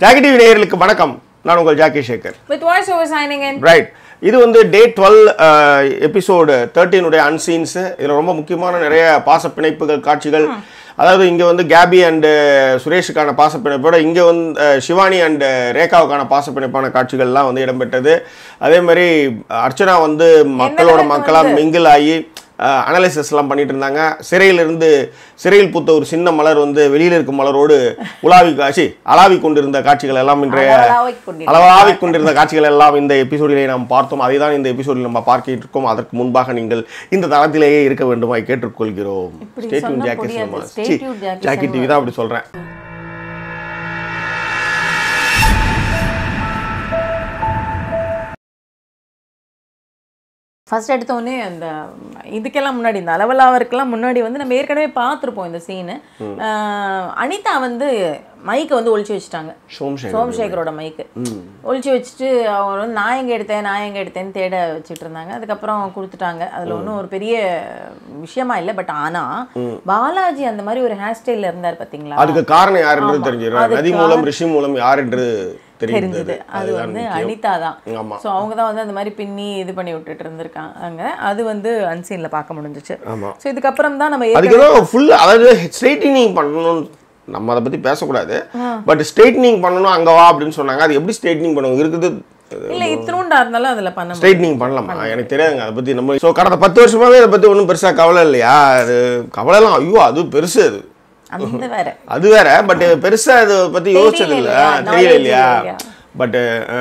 Jackie TV நேயர்களுக்கு வணக்கம் நான் உங்கள் Jackie Sekar With voiceover signing in. Right இது வந்து டே டுவெல் எபிசோடு தேர்ட்டீனுடைய அன்சீன்ஸ் இதில் ரொம்ப முக்கியமான நிறைய பாச பிணைப்புகள் காட்சிகள் அதாவது இங்கே வந்து கேபி அண்டு சுரேஷுக்கான பாச பிணைப்போட இங்கே வந்து அஹ், சிவானி அண்டு ரேகாவுக்கான பாச பிணைப்பான காட்சிகள்லாம் வந்து இடம்பெற்றது அதே மாதிரி அர்ச்சனா வந்து மக்களோட அளவுக்கு மக்களாக மிங்கிள் ஆகி அனலைசிஸ்லாம் பண்ணிட்டு இருந்தாங்க சிறையிலிருந்து சிறையில் பூத்த ஒரு சின்ன மலர் வந்து வெளியில் இருக்கும் மலரோடு உலாவி காட்சி அலாவி கொண்டிருந்த காட்சிகள் எல்லாம் இன்றைய அளவளாவிக் கொண்டிருந்த அளவாவிக் கொண்டிருந்த காட்சிகள் எல்லாம் இந்த எபிசோடிலே நாம் பார்த்தோம் அதை தான் இந்த எபிசோடில் நம்ம பார்க்க இருக்கோம் அதற்கு முன்பாக நீங்கள் இந்த தளத்திலேயே இருக்க வேண்டுமாய் கேட்டுக்கொள்கிறோம் இப்படி Stay tuned, சொன்னா Jackie புரியாது. Cinemas. Stay சி, tuned, Jackie Jackie டிவி தான் அப்படி சொல்றேன் ஃபர்ஸ்ட் எடுத்த உடனே அந்த இதுக்கெல்லாம் முன்னாடி இந்த அளவலாவருக்கெல்லாம் முன்னாடி வந்து நம்ம ஏற்கனவே பார்த்துருப்போம் இந்த சீனு அனிதா வந்து மைக்கை வந்து ஒழிச்சு வச்சுட்டாங்க சோம்சேகர் சோமசேகரோட மைக்கு ஒழிச்சு வச்சுட்டு அவங்க வந்து நான் எங்கே எடுத்தேன் நான் எங்கே எடுத்தேன்னு தேட வச்சுட்டு இருந்தாங்க அதுக்கப்புறம் கொடுத்துட்டாங்க அதில் ஒன்றும் ஒரு பெரிய விஷயமா இல்லை பட் ஆனால் பாலாஜி அந்த மாதிரி ஒரு ஹேர் ஸ்டைலில் இருந்தார் பார்த்தீங்களா அதுக்கு காரணம் யாருன்றது தெரிஞ்சிடும் அதுக்கு நதி மூலம் ரிஷி மூலம் யார் என்று தெரிந்தது தெரிஞ்சது அது வந்து அனிதா தான் ஆமா. ஸோ அவங்க தான் வந்து அந்த மாதிரி பின்னி இது பண்ணி விட்டுட்டு இருந்திருக்காங்க அது வந்து அன்சீன்ல பார்க்க முடிஞ்சிச்சு ஆமா. ஸோ இதுக்கப்புறம் தான் நம்ம அதுக்கு ஏதோ ஃபுல் அதாவது ஸ்ட்ரைட்னிங் பண்ணணும் நம்ம அதை பத்தி பேசக்கூடாது பட் ஸ்ட்ரைட்னிங் பண்ணணும் அங்க வா அப்படின்னு சொன்னாங்க அது எப்படி ஸ்ட்ரைட்னிங் பண்ணுவாங்க இருக்குது இல்லை இத்தினூண்டா இருந்தாலும் அதில் பண்ண முடியும் ஸ்ட்ரைட்னிங் பண்ணலாமா எனக்கு தெரியாதுங்க அதை பத்தி நம்ம ஸோ கடந்த பத்து வருஷமாவே அதை பத்தி ஒன்றும் பெருசா கவலை இல்லையா அது கவலைலாம் ஐயோ அது பெருசு அது அந்த வேற அது வேற பட் பெருசா அதை பத்தி யோசிச்சது இல்ல இல்லையா? தெரியல knowledge இல்லையா இல்லையா? பட்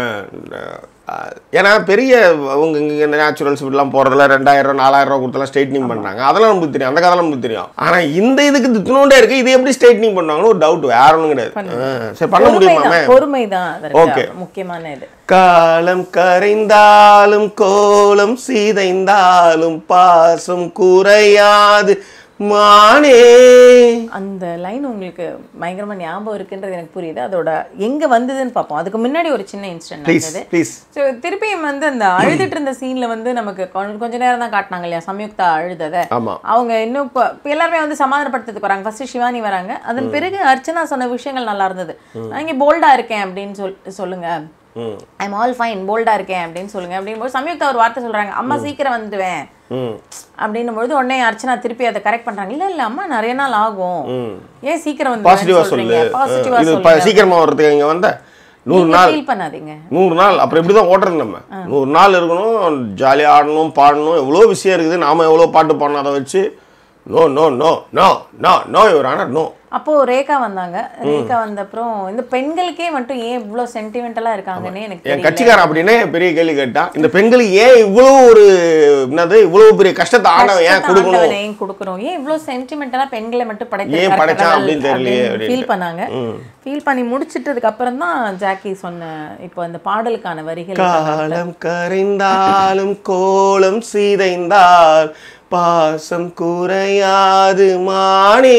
ஏன்னா பெரிய அவங்க இங்க இந்த நேச்சுரல்ஸ் இப்படிலாம் போறதுல ரெண்டாயிரம் நாலாயிரம் ரூபா கொடுத்தலாம் ஸ்ட்ரைட்னிங் பண்றாங்க அதெல்லாம் நமக்கு தெரியும் அந்த கதைலாம் நமக்கு தெரியும் ஆனா இந்த இதுக்கு திட்டினோண்டே இருக்கு இது எப்படி ஸ்ட்ரைட்னிங் பண்ணுவாங்கன்னு ஒரு டவுட் வேற ஒன்றும் கிடையாது ஆ, சரி பண்ண முடியுமாமே பொறுமை தான் Okay. அதற்கு முக்கியமான இது காலம் கரைந்தாலும் கோலம் சீதைந்தாலும் பாசம் குறையாது மானே அந்த லைன் உங்களுக்கு பயங்கரமா ஞாபகம் இருக்குன்றது எனக்கு புரியுது அதோட எங்க வந்ததுன்னு பார்ப்போம் அதுக்கு முன்னாடி ஒரு சின்ன இன்சிடென்ட் ப்ளீஸ் நடந்தது ப்ளீஸ் ஸோ திருப்பியும் வந்து அந்த அழுதுட்டு இருந்த சீன்ல வந்து நமக்கு கொஞ்ச கொஞ்ச நேரம் தான் காட்டினாங்க இல்லையா சம்யுக்தா அழுததை ஆமா அவங்க இன்னும் இப்போ இப்போ எல்லாருமே வந்து சமாதானப்படுத்துறதுக்கு வராங்க ஃபர்ஸ்ட் சிவானி வராங்க அதன் பிறகு அர்ச்சனா சொன்ன விஷயங்கள் நல்லா இருந்தது நான் இங்கே போல்டா இருக்கேன் அப்படின்னு சொல் சொல்லுங்க ம் ஐம் ஆல் ஃபைன் போல்டா இருக்கேன் அப்படின்னு சொல்லுங்க அப்படிங்கும்போது சம்யுக்தா ஒரு வார்த்தை சொல்றாங்க அம்மா சீக்கிரம் வந்துடுவேன் ம் அப்படின்னும் பொழுது உடனே அர்ச்சனா திருப்பி அதை கரெக்ட் பண்றாங்க இல்ல இல்ல அம்மா நிறைய நாள் ஆகும் ம் ஏன் சீக்கிரம் பாசிட்டிவா வந்து சொல்லு சொல்றீங்க பாசிட்டிவா இது ப- சொல்லுங்க சீக்கிரமா வர்றதுக்கு இங்க வந்த நூறு நாள் ஃபீல் பண்ணாதீங்க நூறு நாள் அப்புறம் இப்படி தான் ஓட்டுறது நம்ம நூறு நாள் இருக்கணும் ஜாலியாக ஆடணும் பாடணும் எவ்வளோ விஷயம் இருக்குது நாம எவ்வளோ பாட்டு பாடணும் அதை வச்சு no no no no no no இவர் ஆனால் நோ அப்போ ரேகா வந்தாங்க ரேகா வந்த அப்புறம் இந்த பெண்களுக்கே மட்டும் ஏன் இவ்வளோ சென்டிமெண்டலா இருக்காங்கன்னு எனக்கு என் தெரியல கட்சிக்காரன் அப்படின்னே பெரிய கேள்வி கேட்டான் இந்த பெண்களுக்கு ஏன் இவ்வளோ ஒரு என்னது இவ்வளோ பெரிய கஷ்டத்தை ஆண்டவன் ஏன் கொடுக்கணும் ஆண்டவனை ஏன் கொடுக்குறோம் ஏன் இவ்வளோ சென்டிமெண்டலா பெண்களை மட்டும் ஏன் படைச்சான் அப்படின்னு தெரியலையே ஃபீல் அப்படின்ட்டு. பண்ணாங்க ஃபீல் பண்ணி முடிச்சிட்டதுக்கு அப்புறம் தான் ஜாக்கி சொன்ன இப்போ அந்த பாடலுக்கான வரிகள் காலம் கரைந்தாலும் கோலம் சீதைந்தால் பாசம் குறையாது மானே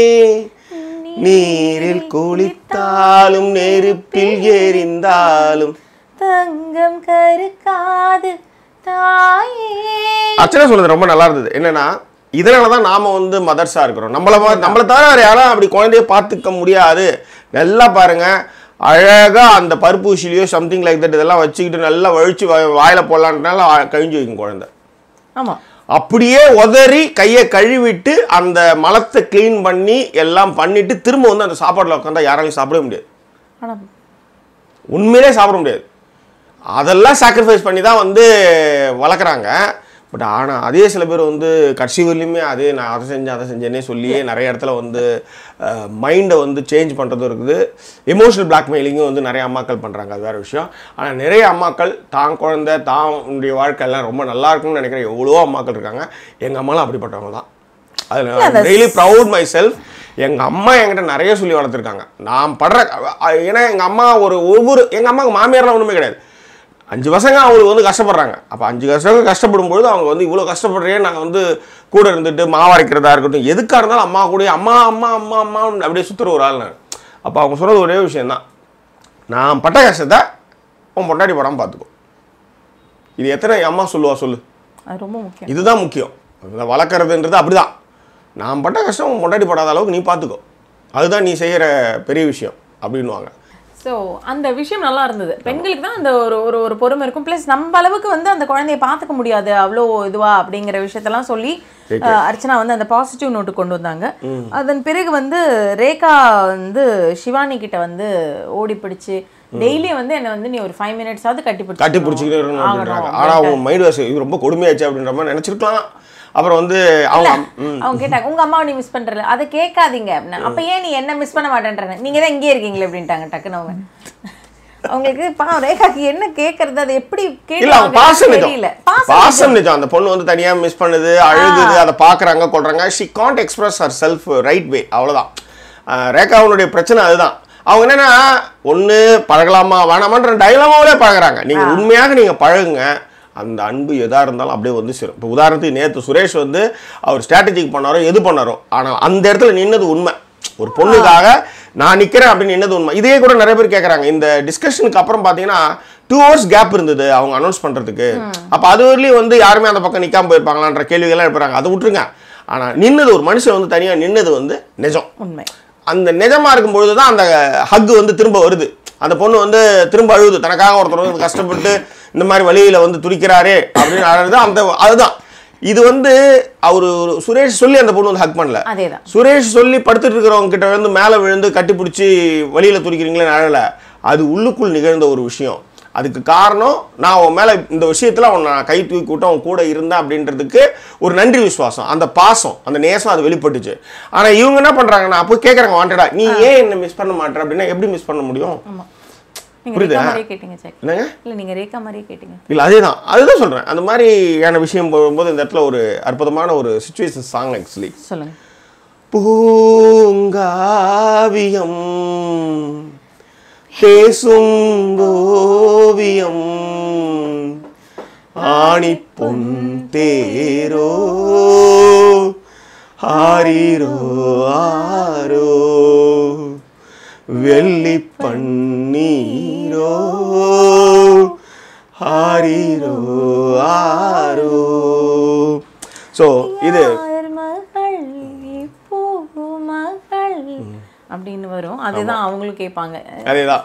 நீரில் குளித்தாலும் நெருப்பில் எரிந்தாலும் தங்கம் கருக்காது தாயே அர்ச்சனை சொல்றது ரொம்ப நல்லா இருந்தது என்னன்னா இதனால தான் நாம வந்து மதர்ஸா இருக்கிறோம் நம்மள மா- நம்மள தவிர வேற யாரும் அப்படி குழந்தைய பார்த்துக்க முடியாது நல்லா பாருங்க அழகா அந்த பருப்பு ஊசிலையோ சம்திங் லைக் தட் இதெல்லாம் வச்சுக்கிட்டு நல்லா வழிச்சு வா- வாயில போடலான்றனால கழிஞ்சு வைக்கும் குழந்தை ஆமா அப்படியே உதறி கையை கழுவிட்டு அந்த மலத்தை க்ளீன் பண்ணி எல்லாம் பண்ணிட்டு திரும்ப வந்து அந்த சாப்பாடுல உட்காந்தா யாராலையும் சாப்பிடவே முடியாது ஆனா உண்மையிலே சாப்பிட முடியாது அதெல்லாம் சாக்ரிஃபைஸ் பண்ணி தான் வந்து வளர்க்குறாங்க பட் ஆனால் அதே சில பேர் வந்து கடைசி வரலையுமே அதே நான் அதை செஞ்சேன் அதை செஞ்சேனே சொல்லியே நிறைய இடத்துல வந்து மைண்டை வந்து சேஞ்ச் பண்ணுறதும் இருக்குது எமோஷனல் பிளாக்மெயிலிங்கும் வந்து நிறைய அம்மாக்கள் பண்ணுறாங்க அது வேறு விஷயம் ஆனால் நிறைய அம்மாக்கள் தான் குழந்தை தான் உன்னுடைய வாழ்க்கை எல்லாம் ரொம்ப நல்லா இருக்கும்னு நினைக்கிற எவ்வளோ அம்மாக்கள் இருக்காங்க எங்கள் அம்மாலாம் அப்படிப்பட்டவங்க தான் அதில் ரியலி ப்ரவுட் மை செல்ஃப் எங்கள் அம்மா என்கிட்ட நிறைய சொல்லி வளர்த்துருக்காங்க நான் படுற அ- ஏன்னா எங்கள் அம்மா ஒரு ஒவ்வொரு எங்கள் அம்மாவுக்கு மாமியார்லாம் ஒன்றுமே கிடையாது அஞ்சு பசங்க அவங்களுக்கு வந்து கஷ்டப்படுறாங்க அப்போ அஞ்சு பசங்க கஷ்டப்படும் பொழுது அவங்க வந்து இவ்வளோ கஷ்டப்படுறே நாங்கள் வந்து கூட இருந்துட்டு மாவரைக்கிறதா இருக்கட்டும் எதுக்காக இருந்தாலும் அம்மா கூட அம்மா அம்மா அம்மா அம்மா அப்படியே சுற்றுற ஒரு ஆள் நான் அப்போ அவங்க சொன்னது ஒரே விஷயம்தான் நான் பட்ட கஷ்டத்தை உன் பொண்டாட்டி படாமல் பார்த்துக்கோ இது எத்தனை அம்மா சொல்லுவா சொல்லு அது ரொம்ப முக்கியம் இதுதான் முக்கியம் இதை வளர்க்குறதுன்றது அப்படிதான் நான் பட்ட கஷ்டம் உன் பொண்டாட்டி படாத அளவுக்கு நீ பார்த்துக்கோ அதுதான் நீ செய்கிற பெரிய விஷயம் அப்படின்வாங்க ஸோ அந்த விஷயம் நல்லா இருந்தது பெண்களுக்கு தான் அந்த ஒரு ஒரு ஒரு பொறுமை இருக்கும் ப்ளஸ் நம்ம அளவுக்கு வந்து அந்த குழந்தைய பார்த்துக்க முடியாது அவ்வளோ இதுவா அப்படிங்கிற விஷயத்தெல்லாம் சொல்லி அஹ், அர்ச்சனா வந்து அந்த பாசிட்டிவ் நோட்டு கொண்டு வந்தாங்க அதன் பிறகு வந்து ரேகா வந்து சிவானி கிட்ட வந்து ஓடி பிடிச்சு டெய்லியும் வந்து என்னை வந்து நீ ஒரு ஃபைவ் மினிட்ஸாவது கட்டி பிடிச்சி கட்டி பிடிச்சிக்கிட்டே இருக்கணும் அப்படின்றாங்க ஆனால் அவங்க மைண்ட் வாஷ் இது ரொம்ப கொடுமையாச்சு அப்படின்ற மாதிரி நினச்சிருக்கலாம் அப்புறம் வந்து அவங்க அம்- ம். அவங்க கேட்டாங்க உங்க அம்மாவை நீ மிஸ் பண்றல அதை கேட்காதீங்க அப்படின்னா அப்ப ஏன் நீ என்ன மிஸ் பண்ண மாட்டேன்றாங்க நீங்க தான் இங்கே இருக்கீங்களே அப்படின்ட்டாங்க டக்குன்னு அவங்க அவங்களுக்கு பாவம் ரேகாக்கு என்ன கேட்கறது அது எப்படி இல்ல அவங்க பாசம் நிஜம் தெரியல பாசம் நிஜம் அந்த பொண்ணு வந்து தனியா மிஸ் பண்ணுது அழுகுது அதை பாக்குறாங்க கொள்றாங்க she can't express herself right way அவ்வளவுதான் அஹ் ரேகாவுடைய பிரச்சனை அதுதான் அவங்க என்னன்னா ஒண்ணு பழகலாமா வேணாமான்ற டைலாமாவிலே பழகுறாங்க நீங்க உண்மையாக நீங்க பழகுங்க அந்த அன்பு எதா இருந்தாலும் அப்படியே வந்து சேரும் இப்போ உதாரணத்துக்கு நேத்து சுரேஷ் வந்து அவர் ஸ்ட்ராட்டஜிக் பண்ணாரோ எது பண்ணாரோ ஆனால் அந்த இடத்துல நின்னது உண்மை ஒரு பொண்ணுக்காக நான் நிக்கிறேன் அப்படின்னு என்னது உண்மை இதே கூட நிறைய பேர் கேட்குறாங்க இந்த டிஸ்கஷனுக்கு அப்புறம் பார்த்தீங்கன்னா டூ ஹவர்ஸ் கேப் இருந்தது அவங்க அனௌன்ஸ் பண்றதுக்கு அப்போ அது வரலையும் வந்து யாருமே அந்த பக்கம் நிக்காம போயிருப்பாங்களான்ற கேள்விகள்லாம் எழுப்புறாங்க அதை விட்டுருங்க ஆனா நின்னது ஒரு மனுஷன் வந்து தனியா நின்னது வந்து நிஜம் உண்மை அந்த நிஜமா இருக்கும் பொழுது தான் அந்த ஹக் வந்து திரும்ப வருது அந்த பொண்ணு வந்து திரும்ப அழுகுது தனக்காக ஒருத்தர் வந்து கஷ்டப்பட்டு இந்த மாதிரி வழியில வந்து துடிக்கிறாரே அப்படின்னு அழுது அந்த அதுதான் இது வந்து அவரு சுரேஷ் சொல்லி அந்த பொண்ணு வந்து ஹக் பண்ணல அதேதான் சுரேஷ் சொல்லி படுத்துட்டு இருக்கிறவங்க கிட்ட வந்து மேலே விழுந்து கட்டி பிடிச்சி வழியில துடிக்கிறீங்களே அழல அது உள்ளுக்குள் நிகழ்ந்த ஒரு விஷயம் அதுக்கு காரணம் நான் உன் மேல இந்த விஷயத்துல அவன் நான் கை தூக்கி விட்டு அவன் கூட இருந்தேன் அப்படின்றதுக்கு ஒரு நன்றி விசுவாசம் அந்த பாசம் அந்த நேசம் அது வெளிப்பட்டுச்சு ஆனா இவங்க என்ன பண்றாங்கன்னா அப்போ கேட்குறாங்க வாண்டடா நீ ஏன் என்ன மிஸ் பண்ண மாட்டேற அப்படின்னா எப்படி மிஸ் பண்ண முடியும் ஆமா நீங்க புரியுதா? ரேகா மாதிரியே கேட்டீங்க சார் என்னங்க இல்ல நீங்க ரேகா மாதிரியே கேட்டீங்க இல்லை அதே தான் அதுதான் சொல்கிறேன் அந்த மாதிரியான விஷயம் போகும்போது இந்த இடத்துல ஒரு அற்புதமான ஒரு சுச்சுவேஷன் சாங் ஆக்சுவலி சொல்லுங்க பூங்காவியம் பேசும் ஓவியம் ஆணி பொன் தேரோ ஆரீரோ ஆரோ வெள்ளி பன்னீரோ ஆரீரோ ஆரோ ஸோ இது யார் மகள் இப்போ மகள் அப்படின்னு வரும் அதுதான் அவங்களும் கேட்பாங்க அதேதான்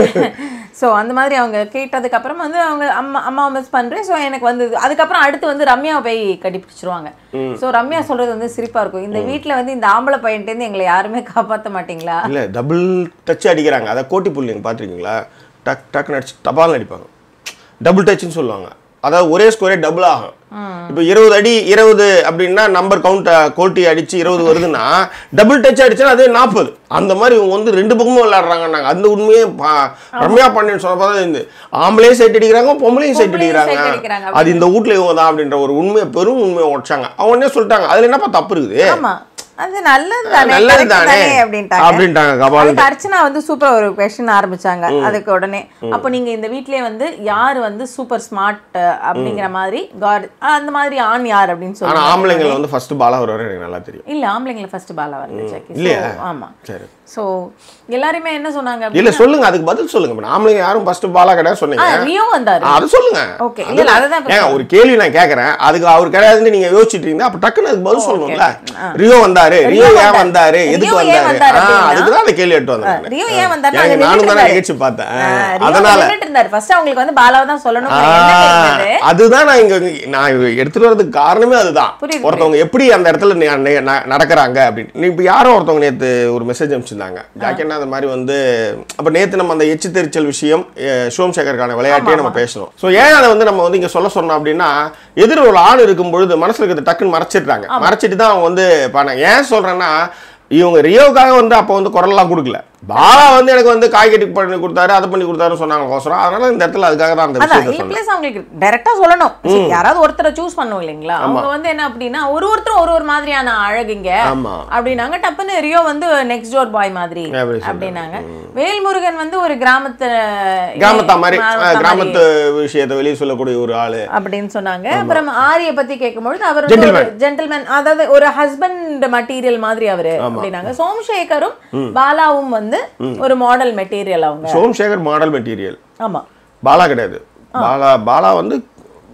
ஸோ அந்த மாதிரி அவங்க கேட்டதுக்கு அப்புறம் வந்து அவங்க அம்மா அம்மாவை மிஸ் பண்றேன் ஸோ எனக்கு வந்து அதுக்கப்புறம் அடுத்து வந்து ரம்யாவை போய் கட்டிப்பிடிச்சிருவாங்க ஸோ ரம்யா சொல்றது வந்து சிரிப்பா இருக்கும் இந்த வீட்ல வந்து இந்த ஆம்பளை பையன்ட்டேருந்து எங்களை யாருமே காப்பாற்ற மாட்டீங்களா இல்லை டபுள் டச் அடிக்கிறாங்க அதை கோட்டி புல் நீங்கள் பார்த்துருக்கீங்களா டக் டக்குன்னு அடிச்சு டபால்னு அடிப்பாங்க டபுள் டச்சுன்னு சொல்லுவாங்க அதாவது ஒரே ஸ்கோரே டபுள் ஆகும் இப்போ இருபது அடி இருபது அப்படின்னா நம்பர் கவுண்ட் கோட்டி அடிச்சு இருபது வருதுன்னா டபுள் டச் அடிச்சா அது நாற்பது அந்த மாதிரி இவங்க வந்து ரெண்டு பக்கமும் விளையாடுறாங்கன்னாங்க அந்த உண்மையே பா- ரம்யா பாண்டியன் சொன்னப்போ தான் இந்த ஆம்பளையும் சைட் அடிக்கிறாங்க பொம்பளையும் சைட் பொம்பளையும் அடிக்கிறாங்க side அடிக்கிறாங்க. அது இந்த வீட்ல இவங்க தான் அப்படின்ற ஒரு உண்மையை பெரும் உண்மையை உடைச்சாங்க அவங்க உடனே சொல்லிட்டாங்க அதுல என்னப்பா தப்பு இருக்குது ஆமா அது நல்லது தானே நல்லது correct தானே. அப்படின்ட்டாங்க அப்படின்ட்டாங்க கபால் அதுக்கு அர்ச்சனா வந்து சூப்பர் ஒரு கொஸ்டின் ஆரம்பிச்சாங்க அதுக்கு உடனே அப்போ நீங்க இந்த வீட்லயே வந்து யார் வந்து சூப்பர் ஸ்மார்ட் அப்படிங்கிற மாதிரி காட் அந்த மாதிரி ஆண் யார் அப்படின்னு ஆனா சொல்லி ஆம்பளைங்களை வந்து ஃபர்ஸ்ட் பாலா வருவாரு எனக்கு நல்லா தெரியும் இல்ல ஆம்பளைங்களை ஃபர்ஸ்ட் பாலா வரல ஜாக்கி So, இல்லையா? ஆமா சரி சோ எல்லாருமே என்ன சொன்னாங்க இல்ல அப்படின்னா, சொல்லுங்க அதுக்கு பதில் சொல்லுங்க இப்ப ஆம்பளைங்க யாரும் ஃபர்ஸ்ட் பாலா கிடையாது சொன்னீங்க ஆ, ரியோ வந்தாரு ஆ, அது சொல்லுங்க Okay. இல்ல, இல்ல, அதுதான் இப்ப ஏங்க ஒரு கேள்வி நான் கேக்குறேன் அதுக்கு அவர் கிடையாதுன்னு நீங்க யோசிச்சுட்டு இருந்தீங்க அப்ப டக்குன்னு அதுக்கு பதில் சொல்லணும்ல ரியோ வந்தாரு ரியோ ரியோ ஏன் வந்தாரு. வந்தாரு எதுக்கு ரியோ ஏன் வந்தாரு வந்தாரு ஆ, அப்படின்னா? அதுக்கு தான் அந்த கேள்வி எடுத்து வந்தேன் ரியோ ஏன் வந்தாரு ஏங்க, அங்க நானும் நின்னுட்டு தானே இருந்தாரு. நிகழ்ச்சி பார்த்தேன் ஆ, ரியோ அதனால நின்னுட்டு இருந்தாரு ஃபர்ஸ்ட் அவங்களுக்கு வந்து பாலாவை தான் சொல்லணும் ஆ, என்ன கேட்குது அதுதான் நான் இங்க நான் இங்க எடுத்துட்டு வரதுக்கு காரணமே அதுதான் புரியுது, ஒருத்தவங்க எப்படி அந்த இடத்துல நி- நி- ந- நடக்கறாங்க அப்படின்னு நீ இப்ப யாரோ ஒருத்தவங்க நேத்து ஒரு மெசேஜ் அனுப்பிச்சிருந்தாங்க ஜாக்கென்னா அந்த மாதிரி வந்து அப்ப நேத்து நம்ம அந்த எச்சு தெரிச்சல் விஷயம் அஹ், சிவம் சேகருக்கான விளையாட்டையே நம்ம பேசணும் சோ ஏன் அதை வந்து நம்ம வந்து இங்க சொல்ல சொன்னோம் அப்படின்னா எதிர ஒரு ஆள் இருக்கும் பொழுது மனசுல இருக்கிறது டக்குன்னு மறைச்சிடுறாங்க மறைச்சிட்டு தான் அவங்க வந்து பண்ணாங்க ஏன் சொல்றேன்னா இவங்க ரியோவுக்காக வந்து அப்போ வந்து குரல்லாம் கொடுக்கல பாலா வந்து எனக்கு வந்து காய்கறி பண்ணி கொடுத்தாரு அதை பண்ணி கொடுத்தாருன்னு சொன்னாங்க கோசரம் அதனால இந்த இடத்துல அதுக்காக தான் அந்த அதான் விஷயத்தை இல்ல சொன்னேன் பிளஸ் அவங்களுக்கு டைரக்டா சொல்லணும் சரி, யாராவது ஒருத்தரை சூஸ் பண்ணுவோம் இல்லைங்களா அவங்க வந்து என்ன அப்படின்னா ஒரு ஒருத்தரும் ஒரு ஒரு மாதிரியான அழகுங்க ஆமா அப்படின்னாங்க டப்புன்னு ரியோ வந்து நெக்ஸ்ட் டோர் பாய் மாதிரி அப்படி சொன்னாங்க. அப்படின்னாங்க வேல்முருகன் வந்து ஒரு கிராமத்து கிராமத்தா மாதிரி கிராமத்தா அஹ், கிராமத்து விஷயத்தை வெளியே சொல்லக்கூடிய ஒரு ஆளு அப்படின்னு சொன்னாங்க அப்புறம் ஆரிய பத்தி கேட்கும்பொழுது அவர் வந்து ஒரு ஜென்டில்மேன் அதாவது ஒரு ஹஸ்பண்ட் மெட்டீரியல் மாதிரி அவரு அப்படின்னாங்க சோம்சேகரும் பாலாவும் வந்து ஒரு மாடல் மெட்டீரியல் அவங்க சோம்சேகர் மாடல் மெட்டீரியல் ஆமா பாலா கிடையாது பாலா பாலா வந்து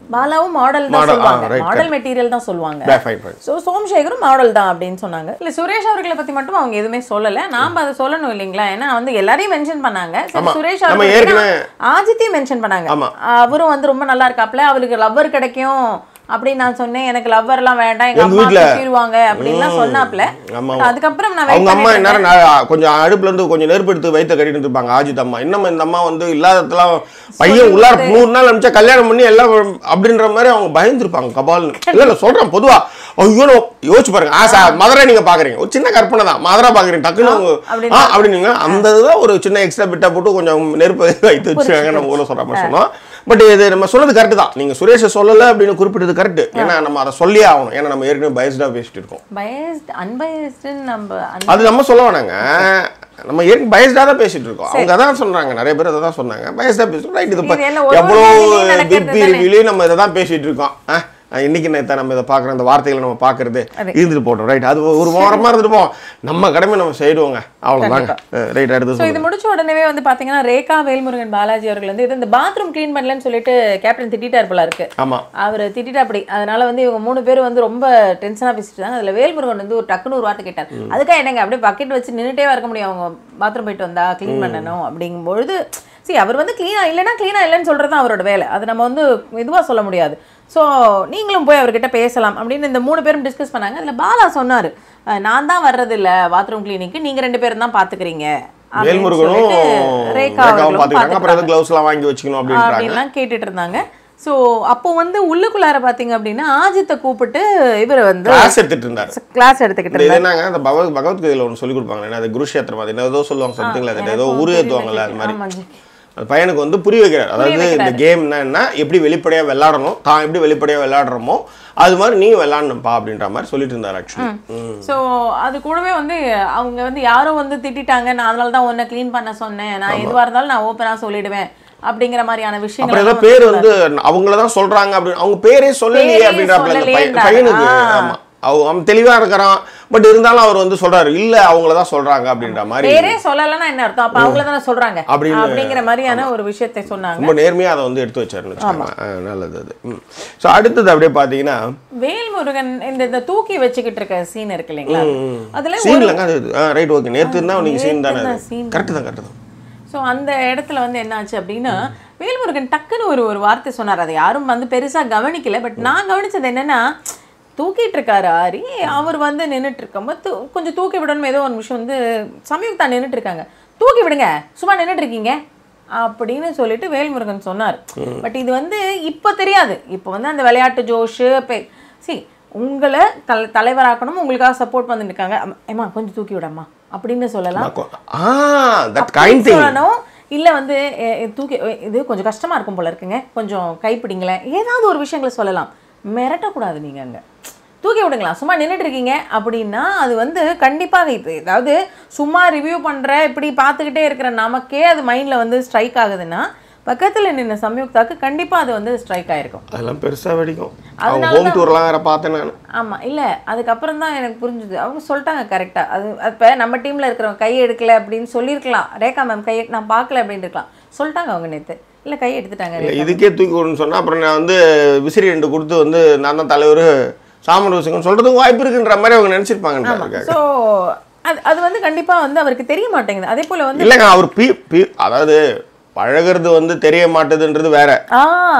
பாலாவும் மாடல் தான் Model, ஆ, சொல்லுவாங்க right, மாடல் மெட்டீரியல் தான் சொல்லுவாங்க Yeah, fine, fine. ஸோ சோமசேகரும் மாடல் தான் அப்படின்னு சொன்னாங்க இல்ல சுரேஷ் அவர்களை பத்தி மட்டும் அவங்க எதுவுமே சொல்லல நாம அதை சொல்லணும் இல்லைங்களா ஏன்னா வந்து எல்லாரையும் மென்ஷன் பண்ணாங்க சரி, ஆமா. சுரேஷ் நம்ம அவர்கள் ஏற்கனவே- ஆஜித்தையும் மென்ஷன் பண்ணாங்க ஆமா. அவரும் வந்து ரொம்ப நல்லா இருக்காப்ல அவளுக்கு லவ்வர் கிடைக்கும் அப்படின்னு நான் சொன்னேன் எனக்கு லவ்வர் எல்லாம் வேண்டாம் எங்க எங்க அம்மா வீட்ல- திட்டிடுவாங்க அப்படின்லாம் சொன்னாப்ல ஆமா. But அதுக்கப்புறம் நான் அவங்க wait அம்மா பண்ணிட்டு என்ன நான் கொஞ்சம் அடுப்புல இருந்து கொஞ்சம் நெருப்பு எடுத்து வயிற்ற கட்டிட்டு இருப்பாங்க ஆஜித் அம்மா இன்னும் இந்த அம்மா வந்து இல்லாததெல்லாம் பையன் உள்ளார மூணு நாள் அனுப்பிச்சா கல்யாணம் பண்ணி எல்லாம் அப்படின்ற மாதிரி அவங்க பயந்துருப்பாங்க கபால்னு இல்ல இல்ல சொல்றேன் பொதுவா ஐயோ நான் யோசிச்சு பாருங்க ஆ சார் மதுரை நீங்க பாக்குறீங்க ஒரு சின்ன கற்பனை தான் மதுரை பாக்குறீங்க டக்குன்னு அவங்க அப்படின்னு ஆ அப்படின்னீங்க அந்த இதுதான் ஒரு சின்ன எக்ஸ்ட்ரா பிட்டா போட்டு கொஞ்சம் நெருப்பு வைத்து வச்சுருக்காங்க நம்ம ஊர்ல சொல்ற மாதிரி சொன்னோம் பட் இது நம்ம சொன்னது கரெக்ட் தான் நீங்க சுரேஷை சொல்லல அப்படின்னு குறிப்பிட்டது கரெக்ட் ஏன்னா நம்ம அதை சொல்லியே ஆகணும் ஏன்னா நம்ம ஏற்கனவே பயஸ்டா பேசிட்டு இருக்கோம் பயஸ்ட் அன்பயஸ்டுன்னு நம்ம un- அது நம்ம சொல்ல வேணாங்க நம்ம ஏற்கனவே பயஸ்டா தான் பேசிட்டு இருக்கோம் அவங்க அதான் சொல்றாங்க நிறைய பேர் அதை தான் சொன்னாங்க பயஸ்டா பேசுறோம் ரைட் இது இது எல்லாம் ஒரு எவ்வளோ ஒரு நாள்லயும் நடக்கிறது பிபி தானே. ரிவியூலையும் நம்ம இதை தான் பேசிட்டு இருக்கோம் ஆ, இன்னைக்கு நேற்று நம்ம இதை பார்க்குறோம் இந்த வார்த்தைகளை நம்ம பார்க்கறது அது. இருந்துட்டு போட்டோம் ரைட் அது ஒரு வாரமா இருந்துட்டு போவோம் நம்ம கடமை நம்ம செய்டுவோங்க அவ்வளோதாங்க ரைட் அடுத்து ஸோ சொல்லுங்க இது முடிச்ச உடனே வந்து பாத்தீங்கன்னா ரேகா வேல்முருகன் பாலாஜி அவர்கள் வந்து இது இந்த பாத்ரூம் க்ளீன் பண்ணலன்னு சொல்லிட்டு கேப்டன் திட்டிட்டார் போல இருக்கு ஆமா அவர் திட்டிட்டா அப்படி அதனால வந்து இவங்க மூணு பேர் வந்து ரொம்ப டென்ஷனாக பேசிட்டு இருந்தாங்க அதில் வேல்முருகன் வந்து ஒரு டக்குனு ஒரு வார்த்தை கேட்டார் அதுக்காக என்னங்க அப்படியே பக்கெட் வச்சு நின்றுட்டே இருக்க முடியும் அவங்க பாத்ரூம் போயிட்டு வந்தா க்ளீன் பண்ணணும் அப்படிங்கும்பொழுது சரி அவர் வந்து க்ளீனாக இல்லைன்னா க்ளீனாக இல்லைன்னு சொல்கிறது தான் அவரோட வேலை அது நம்ம வந்து இதுவாக சொல்ல முடியாது ஸோ நீங்களும் போய் அவர்கிட்ட பேசலாம் அப்படின்னு இந்த மூணு பேரும் டிஸ்கஸ் பண்ணாங்க அதில் பாலா சொன்னார் நான் தான் வர்றது இல்லை பாத்ரூம் கிளினிக்கு நீங்கள் ரெண்டு பேரும் தான் பார்த்துக்கிறீங்க அப்படின்னு வேல்முருகனும் சொல்லிட்டு ரேகா ரேகாவும் அவர்களும் பார்த்துக்கிறாங்க அப்புறம் எதுவும் பார்த்துக்கிறாங்க. க்ளவுஸ் எல்லாம் வாங்கி வச்சுக்கணும் அப்படின்றாங்க அப்படின்லாம் கேட்டுட்டு இருந்தாங்க ஸோ அப்போ வந்து உள்ளுக்குள்ளார பார்த்தீங்க அப்படின்னா ஆஜித்தை கூப்பிட்டு இவர் வந்து கிளாஸ் எடுத்துட்டு இருந்தாரு கிளாஸ் எடுத்துக்கிட்டு இந்த இது இருந்தார் என்னங்க அந்த பகவத் பகவத்கீதையில ஒன்று சொல்லி கொடுப்பாங்க என்ன அது குருஷேத்திரம் அது என்ன ஏதோ சொல்லுவாங்க சம்திங்ல அது ஏதோ உரு ஏற்றுவாங்கல்ல அது மாதிரி ஆமாம் ஜி. அந்த பையனுக்கு வந்து புரிய வைக்கிறார் அதாவது இந்த கேம்னா என்ன எப்படி வெளிப்படையா விளையாடணும் தான் எப்படி வெளிப்படையா விளையாடுறோமோ அது மாதிரி நீ விளையாடணும்ப்பா அப்படின்ற மாதிரி சொல்லிட்டு இருந்தார் ஆக்சுவலி ஸோ அது கூடவே வந்து அவங்க வந்து யாரோ வந்து திட்டிட்டாங்க நான் அதனால தான் உன்னை க்ளீன் பண்ண சொன்னேன் நான் எதுவாக இருந்தாலும் நான் ஓப்பனாக சொல்லிடுவேன் அப்படிங்கிற மாதிரியான விஷயங்கள் அப்புறம் ஏதோ எல்லாம் பேர் வந்து வந்து அவங்கள தான் சொல்றாங்க அப்படின்னு அவங்க பேரே சொல்லலையே பேரே அப்படின்றாப்புல அந்த பையன் சொல்லலையேன்றாரு. பையனுக்கு ஆ. ஆமா அவ- அவன் தெளிவா இருக்கிறான் பட் இருந்தாலும் அவர் வந்து சொல்றாரு இல்ல அவங்கள தான் சொல்றாங்க அப்படின்ற மாதிரி பேரே சொல்லலைன்னா என்ன அர்த்தம் அப்போ அவங்கள தானே சொல்றாங்க அப்படின்னு- அப்படிங்கிற மாதிரியான ஒரு விஷயத்தை சொன்னாங்க ரொம்ப நேர்மையா அதை வந்து எடுத்து வச்சாருன்னு வச்சுக்கோங்களேன் ஆ, நல்லது அது ஸோ அடுத்தது அப்படியே பார்த்தீங்கன்னா வேல்முருகன் இந்த இந்த தூக்கி வச்சுக்கிட்டு இருக்க சீன் இருக்கு இல்லைங்களா அதுல சீன் இல்லைங்க அது ரைட் ஓகே நேற்று இருந்தால் நீங்க சீன் தானே நேத்து தான் scene கரெக்டு தான் கரெக்டு தான் ஸோ அந்த இடத்துல வந்து என்ன ஆச்சு அப்படின்னா வேல்முருகன் டக்குன்னு ஒரு ஒரு வார்த்தை சொன்னார் அதை யாரும் வந்து பெருசா கவனிக்கல பட் நான் கவனிச்சது என்னன்னா தூக்கிட்டு இருக்காரு ஆரி அவர் வந்து நின்றுட்டு இருக்கும்போது தூ- கொஞ்சம் தூக்கி விடணும் ஏதோ ஒரு நிமிஷம் வந்து சமயுக்தா நின்றுட்டு இருக்காங்க தூக்கி விடுங்க சும்மா நின்றுட்டு இருக்கீங்க அப்படின்னு சொல்லிட்டு வேல்முருகன் சொன்னார் பட் இது வந்து இப்போ தெரியாது இப்போ வந்து அந்த விளையாட்டு ஜோஷு சி உங்களை தல தலைவராக்கணும் உங்களுக்காக சப்போர்ட் பண்ணிட்டு இருக்காங்க அம்மா, ஏம்மா கொஞ்சம் தூக்கி விடம்மா அப்படின்னு சொல்லலாம் ஆ தட் கைண்ட் திங் சொல்லணும் இல்ல வந்து எ, எ, தூக்கி எ, இது கொஞ்சம் கஷ்டமா இருக்கும் போல இருக்குங்க கொஞ்சம் கைப்பிடிங்களேன் ஏதாவது ஒரு விஷயங்களை சொல்லலாம் மிரட்டக்கூடாது நீங்க அங்க தூக்கி விடுங்களா சும்மா நின்றுட்டு இருக்கீங்க அப்படின்னா அது வந்து கண்டிப்பாக இது அதாவது சும்மா ரிவ்யூ பண்ற இப்படி பார்த்துக்கிட்டே இருக்கிற நமக்கே அது மைண்ட்ல வந்து ஸ்ட்ரைக் ஆகுதுன்னா பக்கத்துல நின்ன சம்யுக்தாக்கு கண்டிப்பா அது வந்து ஸ்ட்ரைக் ஆயிருக்கும் அதெல்லாம் பெருசா வெடிக்கும் அவங்க ஹோம் டூர்லாம் வேற பார்த்தேன் நான் ஆமா இல்ல அதுக்கப்புறம் தான் எனக்கு புரிஞ்சுது அவங்க சொல்லிட்டாங்க கரெக்டா அது அப்ப நம்ம டீம்ல இருக்கிறவங்க கை எடுக்கல அப்படின்னு சொல்லியிருக்கலாம் ரேகா மேம் கை நான் பார்க்கல அப்படின்னு இருக்கலாம் சொல்லிட்டாங்க அவங்க நேத்து இல்ல கை எடுத்துட்டாங்க இல்லை இதுக்கே தூக்கி விடணும்னு சொன்னா அப்புறம் நான் வந்து விசிறி ரெண்டு கொடுத்து வந்து நான் தான் தலைவர் சாமர் வசிங்கன்னு சொல்றதுக்கு வாய்ப்பு இருக்குன்ற மாதிரி அவங்க நினைச்சிருப்பாங்கன்றாங்க ஸோ அது அது வந்து கண்டிப்பா வந்து அவருக்கு தெரிய மாட்டேங்குது அதே போல வந்து இல்லைங்க அவர் பி பி அதாவது பழகிறது வந்து தெரிய மாட்டேதுன்றது வேற ஆ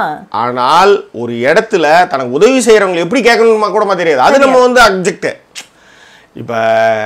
ஆனால் ஒரு இடத்துல தனக்கு உதவி செய்யறவங்க எப்படி கேட்கணுமா கூடமா தெரியாது அது நம்ம வந்து அப்ஜெக்ட் இப்போ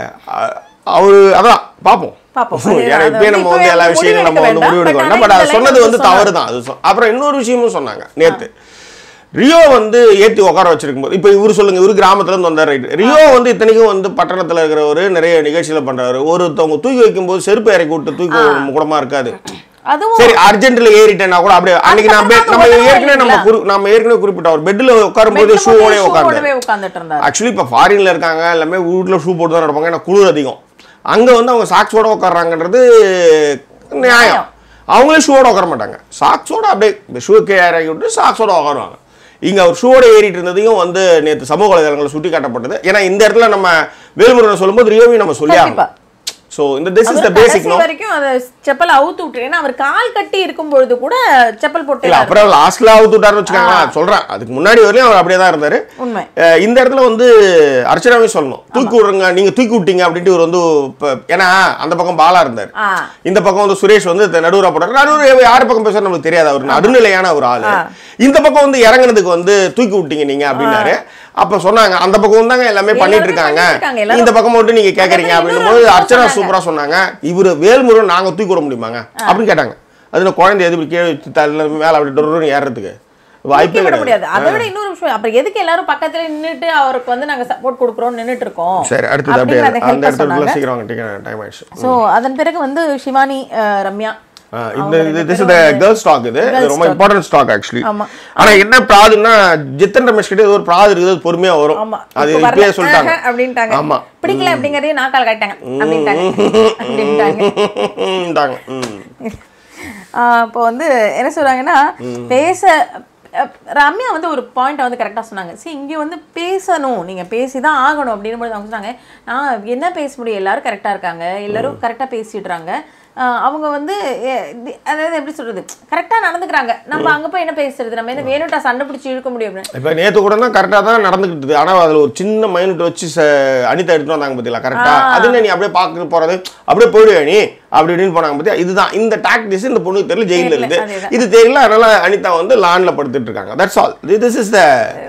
அவரு அதான் பார்ப்போம் பார்ப்போம். ஏன்னா அது இப்பயே வந்து நம்ம இப்பவே வந்து எல்லா முடிவு விஷயங்களும் நம்ம வந்து எடுக்க முடிவு எடுக்க வேண்டாம். வேண்டாம் பட் But அது ஆனா சொன்னது இந்த வந்து line தவறு தான் அது சொ- அப்புறம் இன்னொரு விஷயமும் சொன்னாங்க நேத்து ரியோ வந்து ஏத்தி உட்கார வச்சிருக்கும் போது இப்போ இவரு சொல்லுங்க இவரு கிராமத்துல இருந்து வந்தார் ரைட் ரியோ வந்து இத்தனைக்கும் வந்து பட்டணத்துல இருக்கிறவரு நிறைய நிகழ்ச்சியில பண்றாரு ஒருத்தவங்க தூக்கி வைக்கும்போது செருப்பு இறக்கி விட்டு தூக்கி கூடமா இருக்காது அதுவும் சரி அர்ஜென்ட்ல ஏறிட்டேன்னா கூட அப்படியே அன்னைக்கு நான் bed- நம்ம அதுக்கப்புறம் ஏற்கனவே நம்ம குறி- நம்ம ஏற்கனவே குறிப்பிட்டோம் அவர் பெட்ல உட்காரும் போது bed ல ஷூவோட மட்டும் shoe உட்காந்து ஓடவே உட்கார்ந்துட்டு இருந்தாரு ஆக்சுவலி இப்போ ஃபாரின்ல இருக்காங்க எல்லாமே வீட்ல ஷூ போட்டு தான் நடப்பாங்க ஏன்னா குளிர் அதிகம் அங்க வந்து அவங்க சாக்ஸோட உட்கார்றாங்கன்றது நியாயம் அவங்களே ஷூவோட உட்கார மாட்டாங்க சாக்ஸோட அப்படியே இந்த ஷூ கீழே இறக்கி விட்டு சாக்ஸோட உட்காருவாங்க இங்க அவர் ஷூவோட ஏறிட்டு இருந்ததையும் வந்து நேற்று சமூக வலைதளங்களில் சுட்டி காட்டப்பட்டது ஏன்னா இந்த இடத்துல நம்ம வேலுமுருகன் சொல்லும்போது ரியோவையும் நம்ம சொல்லி கண்டிப்பா. ஆகணும் ஸோ இந்த திஸ் இஸ் த அவர் பேசிக் கடைசி நோ வரைக்கும் அதை செப்பல் அவுத்து விட்டு ஏன்னா அவர் கால் கட்டி இருக்கும் பொழுது கூட செப்பல் போட்டு இல்ல அப்புறம் லாஸ்ட்ல அவுத்து விட்டாருன்னு வச்சுக்கோங்களேன் சொல்றேன் அதுக்கு முன்னாடி வரையும் அவர் அப்படியே தான் இருந்தாரு உண்மை அஹ் இந்த இடத்துல வந்து அர்ச்சனாவே சொல்லணும் தூக்கி விடுறங்க நீங்க தூக்கி விட்டீங்க அப்படின்ட்டு இவர் வந்து இப்ப- ஏன்னா அந்த பக்கம் பாலா இருந்தார் ஆ இந்த பக்கம் வந்து சுரேஷ் வந்து நடுவரா போட்டாரு நடுவர் யார் பக்கம் பேசுறது நம்மளுக்கு தெரியாது அவர் நடுநிலையான ஒரு ஆளு இந்த பக்கம் வந்து இறங்குனதுக்கு வந்து தூக்கி விட்டீங்க நீங்க அப்படின்னாரு அப்ப சொன்னாங்க அந்த பக்கம் தாங்க எல்லாமே பண்ணிட்டு இருக்காங்க பண்ணிட்டு இருக்காங்க, எல்லாரும். இந்த பக்கம் மட்டும் நீங்க கேக்குறீங்க பக்கத்துல அப்படின்னும் இன்னொரு போது விஷயம் அர்ச்சனா சொன்னாங்க. சூப்பரா சொன்னாங்க இவரு வேல்முருகன் நாங்க தூக்கி விட முடியுமாங்க அப்படின்னு கேட்டாங்க அது நான் குழந்தை எது இப்படி கீழே வச்சு தள்ள மேல அப்படி டொருன்னு ஏறுறதுக்கு வாய்ப்பே தூக்கி விட கிடையாது முடியாது அதை விட இன்னொரு விஷயம் அப்புறம் எதுக்கு எல்லாரும் பக்கத்துல நின்னுட்டு அவருக்கு வந்து நாங்க சப்போர்ட் கொடுக்குறோம் நின்னுட்டு இருக்கோம் சரி அடுத்தது அப்படியே அப்படிங்கிற அந்த அந்த help இடத்துல சொன்னாங்க சீக்கிரம் டைம் ஆயிடுச்சு சோ அதன் பிறகு வந்து சிவானி அஹ், ரம்யா ஆ, இந்த இது this is the girl stock இது இது ரொம்ப இம்பார்ட்டன்ட் ஸ்டாக் ஆக்சுவலி ஆமா. ஆனா என்ன ப்ராதுன்னா ஜித்தன் ரமேஷ் கிட்ட ஏதோ ஒரு ப்ராது இருக்குது அது பொறுமையா வரும் ஆமா அது இப்ப வரல. இப்பயே சொல்லிட்டாங்க ஆஹா, அப்படின்ட்டாங்க ஆமா பிடிக்கல அப்படிங்கறதையும் நாக்கால் காட்டாங்க அப்படின்ட்டாங்க அப்படின்ட்டாங்க டாங்க ம் ஆஹ் இப்போ வந்து என்ன சொல்றாங்கன்னா பேச அஹ், ரம்யா வந்து ஒரு பாயிண்ட் வந்து கரெக்டாக சொன்னாங்க சரி இங்கே வந்து பேசணும் நீங்கள் பேசி தான் ஆகணும் அப்படின்னு போது அவங்க சொன்னாங்க நான் என்ன பேச முடியும் எல்லாரும் கரெக்டாக இருக்காங்க எல்லாரும் கரெக்டாக பேசிடுறாங்க ஆஹ், அவங்க வந்து எ- தி- அதாவது எப்படி சொல்றது கரெக்டாக நடந்துக்கிறாங்க நம்ம அங்கே போய் என்ன பேசுறது நம்ம என்ன வேணும்ட்டா சண்டை பிடிச்சி இழுக்க முடியும் அப்படின்னு இப்போ நேத்து கூட தான் கரெக்டாக தான் நடந்துக்கிட்டு ஆனா அதுல ஒரு சின்ன மைனட் வச்சு ச- அனிதா எடுத்துட்டு வந்தாங்க பார்த்தீங்களா கரெக்டா அது என்ன நீ அப்படியே பார்க்க போறது அப்படியே போயிடுவே நீ அப்படி இப்படின்னு போனாங்க பார்த்தியா இதுதான் இந்த டாக்டிஸ் இந்த பொண்ணுக்கு தெரியல ஜெயிலில் தெரியல, இருக்குது அதேதான். இது தெரியல அதனால அனிதா வந்து லான்ல படுத்துட்டு இருக்காங்க that's all this is the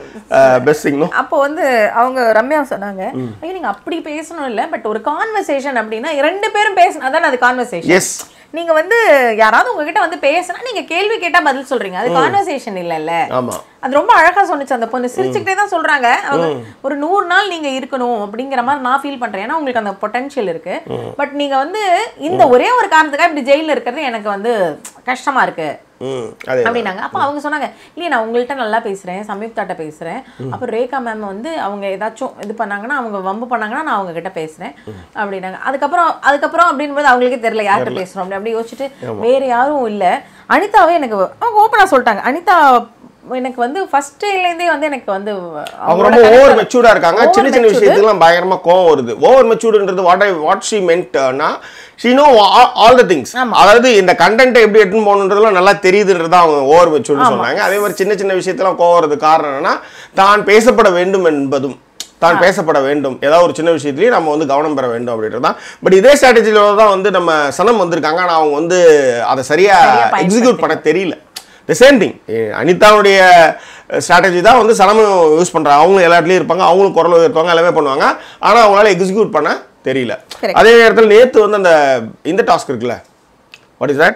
best thing அப்போ வந்து அவங்க ரம்யா சொன்னாங்க ஐயோ நீங்க அப்படி பேசணும் இல்ல பட் ஒரு கான்வர்சேஷன் அப்படின்னா ரெண்டு பேரும் பேசணும் அதானே அது கான்வர்சேஷன் எஸ் நீங்க வந்து யாராவது உங்ககிட்ட வந்து பேசினா நீங்க கேள்வி கேட்டா பதில் சொல்றீங்க அது கான்வர்சேஷன் இல்லல்ல ஆமா அது ரொம்ப அழகா சொன்னுச்சு அந்த பொண்ணு சிரிச்சுக்கிட்டே தான் சொல்றாங்க அவங்க ஒரு நூறு நாள் நீங்க இருக்கணும் அப்படிங்கிற மாதிரி நான் ஃபீல் பண்றேன் ஏன்னா உங்களுக்கு அந்த பொட்டன்ஷியல் இருக்கு பட் நீங்க வந்து இந்த ஒரே ஒரு காரணத்துக்காக இப்படி ஜெயில இருக்கிறது எனக்கு வந்து கஷ்டமா இருக்கு ம் அதே அப்படின்னாங்க அப்போ அவங்க சொன்னாங்க இல்லையே நான் உங்கள்கிட்ட நல்லா பேசுறேன் சம்யுக்தாட்ட பேசுறேன் அப்புறம் ரேகா மேம் வந்து அவங்க ஏதாச்சும் இது பண்ணாங்கன்னா அவங்க வம்பு பண்ணாங்கன்னா நான் அவங்க கிட்ட பேசுறேன் அப்படின்னாங்க அதுக்கப்புறம் அதுக்கப்புறம் அப்படின்போது அவங்களுக்கே தெரியல யார்கிட்ட பேசுறோம் அப்படி அப்படி யோசிச்சுட்டு வேற யாரும் இல்ல அனிதாவே எனக்கு அவங்க ஓப்பனா சொல்லிட்டாங்க அனிதா எனக்கு வந்து ஃபர்ஸ்ட் இருந்தே வந்து எனக்கு வந்து அவங்க ரொம்ப ஓவர் மெச்சூர்டா இருக்காங்க சின்ன சின்ன விஷயத்துக்குலாம் பயங்கரமா கோவம் வருது ஓவர் மெச்சூர்டுன்றது வாட் ஐ வாட் ஷி மென்ட்னா she know all the things அதாவது இந்த கண்டென்ட்டை எப்படி எடுத்துன்னு போகணுன்றதுலாம் நல்லா தெரியுதுன்றது அவங்க ஓவர் மெச்சூர்னு சொன்னாங்க அதே மாதிரி சின்ன சின்ன விஷயத்தெல்லாம் கோவம் வரது காரணம் என்னன்னா தான் பேசப்பட வேண்டும் என்பதும் தான் பேசப்பட வேண்டும் ஏதாவது ஒரு சின்ன விஷயத்துலயும் நம்ம வந்து கவனம் பெற வேண்டும் அப்படின்றது தான் பட் இதே ஸ்ட்ராட்டஜில தான் வந்து நம்ம சனம் வந்திருக்காங்க ஆனா அவங்க வந்து அதை சரியா சரியா எக்ஸிக்யூட் பண்ண தெரியல த சேம் திங் அனிதாவுடைய ஸ்ட்ராட்டஜி தான் வந்து சனமும் யூஸ் பண்றாங்க அவங்களும் எல்லா இடத்துலயும் இருப்பாங்க அவங்களும் குரல் உயர்த்துவாங்க எல்லாமே பண்ணுவாங்க ஆனா அவங்களால எக்ஸிக்யூட் பண்ண தெரியல Correct. அதே நேரத்தில் நேத்து வந்து அந்த இந்த டாஸ்க் இருக்குல்ல வாட் இஸ் தட்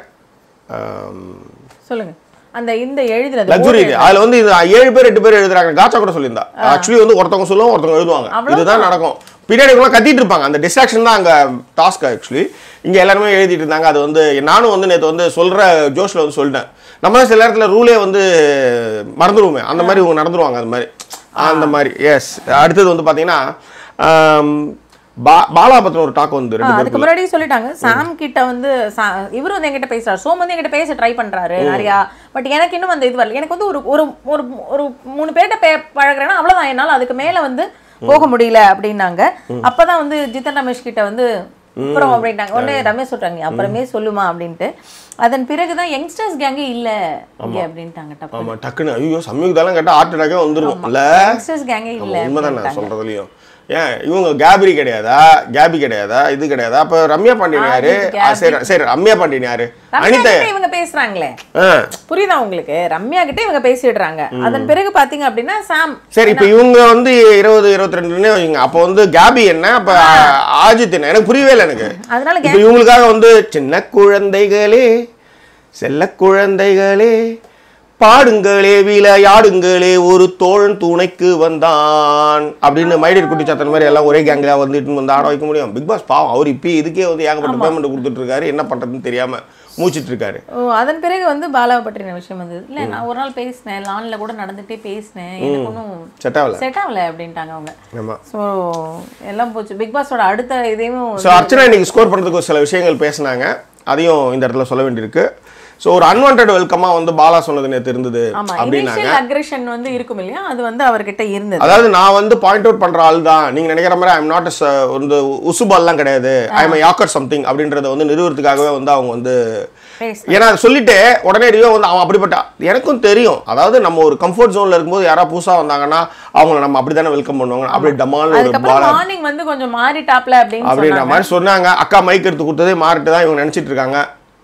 சொல்லுங்க அந்த இந்த எழுதுறது லக்ஸுரி இது அதுல வந்து இது ஏழு பேர் எட்டு பேர் எழுதுறாங்க காச்சா கூட சொல்லியிருந்தா ஆக்சுவலி வந்து ஒருத்தவங்க சொல்லுவாங்க ஒருத்தவங்க எழுதுவாங்க அவ்வளவுதான். இதுதான் நடக்கும் பின்னாடி கூட கத்திட்டு இருப்பாங்க அந்த டிஸ்ட்ராக்ஷன் தான் அங்க டாஸ்க் ஆக்சுவலி இங்க எல்லாருமே எழுதிட்டு இருந்தாங்க அது வந்து நானும் வந்து நேத்து வந்து சொல்ற ஜோஷ்ல வந்து சொல்லிட்டேன் நம்ம தான் சில நேரத்துல ரூலே வந்து மறந்துடுவோமே அந்த மாதிரி இவங்க நடந்துருவாங்க அந்த மாதிரி அந்த மாதிரி எஸ் அடுத்தது வந்து பாத்தீங்கன்னா ஆம், பா- பாலா பத்தின ஒரு டாக் வந்து ஆ, ரெண்டு அதுக்கு பேருக்கு முன்னாடி சொல்லிட்டாங்க சாம் கிட்ட வந்து சா- இவரு வந்து என்கிட்ட பேசுறாரு சோம் வந்து என்கிட்ட பேச ட்ரை பண்றாரு நிறையா பட் எனக்கு இன்னும் அந்த இது வரல எனக்கு வந்து ஒரு ஒரு ஒரு ஒரு மூணு பேர்கிட்ட பே பழகுறேன்னா அவ்வளவுதான் என்னால அதுக்கு மேல வந்து போக முடியல அப்படின்னாங்க அப்பதான் வந்து ஜித்தன் ரமேஷ் கிட்ட வந்து அப்புறம் அப்படின்ட்டாங்க உடனே ரமேஷ் சொல்றாங்க "நீ அப்புறமே சொல்லுமா அப்படின்ட்டு அதன் பிறகுதான் யங்ஸ்டர்ஸ் கேங்கே இல்ல இங்க அப்படின்ட்டாங்க டப்பு ஆமா டக்குன்னு ஐயோ சமீபத்தாலும் கேட்டா ஹார்ட் அட்டாக்கே வந்துரும் இல்ல யங்ஸ்டர்ஸ் கேங்கே இல்ல உண்மைதான் நான் சொல்றதுலயும் ஏன் இவங்க கேபரி கிடையாதா கேபி கிடையாதா இது கிடையாதா அப்ப ரம்யா பாண்டியன் யாரு ஆதித் ஆ, சரி சரி ரம்யா பாண்டியன் யாரு ரம்யா அனிதா கிட்ட இவங்க பேசுறாங்களே ஆ. புரியுதா உங்களுக்கு ரம்யா கிட்ட இவங்க பேசிடுறாங்க அதன் பிறகு பாத்தீங்க அப்படின்னா சாம் சரி இப்ப இவங்க வந்து இருபது இருபத்தி ரெண்டுன்னு வைங்க அப்போ வந்து கேபி என்ன அப்ப ஆஜித் என்ன எனக்கு புரியவே இல்லை எனக்கு அதனால இப்ப இவங்களுக்காக வந்து சின்ன குழந்தைகளே செல்ல குழந்தைகளே பாடுங்களே விளையாடுங்களே ஒரு தோழன் துணைக்கு வந்தான் அப்படின்னு மைடியர் குட்டிச்சாத்தன் மாதிரி எல்லாம் ஒரே கேங்கில் வந்துட்டு வந்து ஆட வைக்க முடியும் பிக் பாஸ் பாவம் அவர் இப்போ இதுக்கே வந்து ஏகப்பட்ட பேமெண்ட் கொடுத்துட்டு இருக்காரு என்ன பண்றதுன்னு தெரியாம மூச்சிட்டு இருக்காரு ஓ அதன் பிறகு வந்து பாலாவை பற்றின விஷயம் வந்தது இல்ல நான் ஒரு நாள் பேசினேன் லான்ல கூட நடந்துட்டே பேசினேன் எனக்கு ஒன்றும் செட் ஆகல செட் ஆகல அப்படின்ட்டாங்க அவங்க ஆமா ஸோ எல்லாம் போச்சு பிக் பாஸோட அடுத்த இதையும் ஸோ அர்ச்சனா இன்னைக்கு ஸ்கோர் பண்ணுறதுக்கு ஒரு சில விஷயங்கள் பேசினாங்க அதையும் இந்த இடத்துல சொல்ல வேண்டியிருக்கு ஸோ ஒரு அன்வான்ட் வெல்கமா வந்து பாலா சொன்னது நேற்று இருந்தது ஆமா அப்படின்னாங்க இனிஷியல் அக்ரெஷன் வந்து இருக்கும் இல்லையா அது வந்து அவர்கிட்ட இருந்தது அதாவது நான் வந்து பாயிண்ட் அவுட் பண்ற ஆள் தான் நீங்க நினைக்கிற மாதிரி ஐம் நாட் வந்து உசுபால்லாம் கிடையாது ஐ எம் யாக்கர் சம்திங் அப்படின்றத வந்து நிறுவனத்துக்காகவே வந்து அவங்க வந்து பேச ஏன்னா அதை சொல்லிட்டு உடனே ரியோ வந்து அவன் அப்படிப்பட்ட எனக்கும் தெரியும் அதாவது நம்ம ஒரு கம்ஃபர்ட் ஜோன்ல இருக்கும்போது யாராவது புதுசா வந்தாங்கன்னா அவங்கள நம்ம அப்படி தானே வெல்கம் பண்ணுவாங்க அப்படி டமால் ஒரு அதுக்கப்புறம் பாலா மார்னிங் வந்து கொஞ்சம் மாறிட்டாப்ல அப்படின்னு அப்படின்ற சொன்னாங்க மாதிரி சொன்னாங்க அக்கா மைக் எடுத்து கொடுத்ததே மாறிட்டு தான் இவங்க நினைச்சிட்டு இருக்காங்க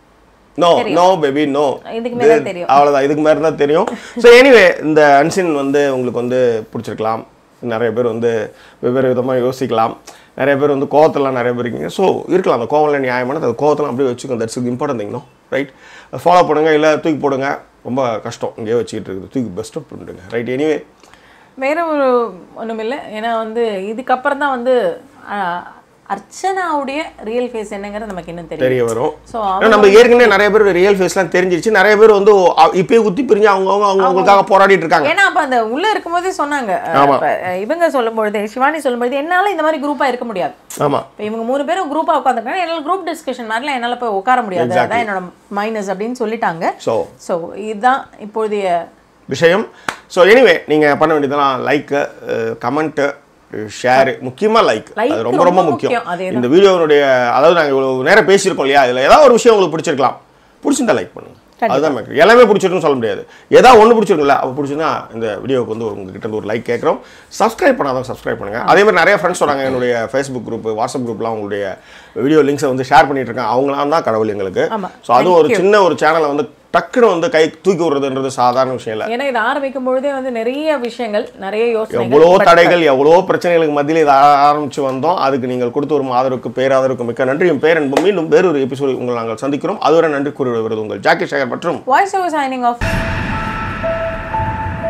நோ நோ பேபி நோ இதுக்கு மேல தெரியும் அவ்வளோதான் இதுக்கு மேலே தான் தெரியும் ஸோ எனிவே இந்த அன்சின் வந்து உங்களுக்கு வந்து பிடிச்சிருக்கலாம் நிறைய பேர் வந்து வெவ்வேறு விதமாக யோசிக்கலாம் நிறைய பேர் வந்து கோவத்தெல்லாம் நிறைய பேர் இருக்கீங்க ஸோ இருக்கலாம் அந்த கோவம்ல நியாயமானது அது கோவத்தெல்லாம் அப்படியே வச்சுக்கோங்க that's important thing no right follow பண்ணுங்க இல்லை தூக்கி போடுங்க ரொம்ப கஷ்டம் இங்கேயே வச்சுக்கிட்டு இருக்குது தூக்கி பெஸ்ட்டாக பண்ணிடுங்க ரைட் எனிவே வேற ஒரு ஒண்ணுமில்ல ஏன்னா வந்து இதுக்கப்புறம் தான் வந்து அஹ், அர்ச்சனாவுடைய ரியல் ஃபேஸ் என்னங்கிறது நமக்கு இன்னும் தெரியும் தெரிய வரும் ஸோ ஏன்னா நம்ம ஏற்கனவே நிறைய பேர் ரியல் ஃபேஸ்லாம் தெரிஞ்சிருச்சு நிறைய பேர் வந்து அ- இப்பயே குத்தி பிரிஞ்சு அவங்கவுங்க அவங்களுக்காக போராடிட்டு இருக்காங்க ஏன்னா அப்ப அந்த உள்ள இருக்கும்போதே சொன்னாங்க அஹ், ஆமா. இப்ப, அஹ், இவங்க சொல்லும்பொழுது சிவானி சொல்லும்பொழுது என்னால இந்த மாதிரி குரூப்பா இருக்க முடியாது ஆமா இப்போ இவங்க மூணு பேரும் குரூப்பா உட்காந்துருக்காங்க என்னால குரூப் டிஸ்கஷன் மாதிரிலாம் என்னால போய் உட்கார முடியாது Exactly. அதான் என்னோட மைனஸ் அப்படின்னு சொல்லிட்டாங்க ஸோ ஸோ இதுதான் இப்போதைய விஷயம் ஸோ எனிவே நீங்கள் பண்ண வேண்டியதெல்லாம் லைக்கு கமெண்ட்டு ஷேரு முக்கியமாக லைக் Like அது ரொம்ப ரொம்ப ரொம்ப முக்கியம் முக்கியம், அதேதான். இந்த வீடியோனுடைய அதாவது நாங்கள் இவ்வளோ நேரம் பேசியிருக்கோம் இல்லையா இதில் ஏதாவது ஒரு விஷயம் உங்களுக்கு பிடிச்சிருக்கலாம் பிடிச்சிருந்தா லைக் பண்ணுங்க அதுதான் matter. எல்லாமே பிடிச்சிருக்குன்னு சொல்ல முடியாது ஏதாவது ஒன்று பிடிச்சிருக்குல்ல அப்போ பிடிச்சிருந்தா இந்த வீடியோவுக்கு வந்து உங்ககிட்ட இருந்து ஒரு லைக் கேட்குறோம் சப்ஸ்கிரைப் பண்ணாதான் சப்ஸ்கிரைப் பண்ணுங்க அதே மாதிரி நிறைய ஃப்ரெண்ட்ஸ் வராங்க என்னுடைய ஃபேஸ்புக் குரூப் வாட்ஸ்அப் குரூப்லாம் உங்களுடைய வீடியோ லிங்க்ஸை வந்து ஷேர் பண்ணிட்டு இருக்காங்க அவங்களாம் தான் கடவுள் எங்களுக்கு ஆமா. ஸோ அதுவும் ஒரு சின்ன ஒரு சேனலை வந்து டக்குன்னு வந்து கை தூக்கி விடுறதுன்றது சாதாரண விஷயம் இல்லை ஏன்னா இது ஆரம்பிக்கும் பொழுதே வந்து நிறைய விஷயங்கள் நிறைய யோசனைகள் எவ்வளோ but தடைகள் எவ்வளோ பிரச்சனைகளுக்கு மத்தியில் இதை ஆரம்பிச்சு வந்தோம் அதுக்கு நீங்கள் கொடுத்து வரும் ஆதரவுக்கு பேராதரவுக்கு மிக்க நன்றி என் பேர் என்பது மீண்டும் வேறொரு எபிசோடு உங்களை நாங்கள் சந்திக்கிறோம் அதுவரை நன்றி கூறி விடுவது உங்கள் ஜாக்கி சேகர் மற்றும் வாய்ஸ் ஓவர் சைனிங் ஆஃப்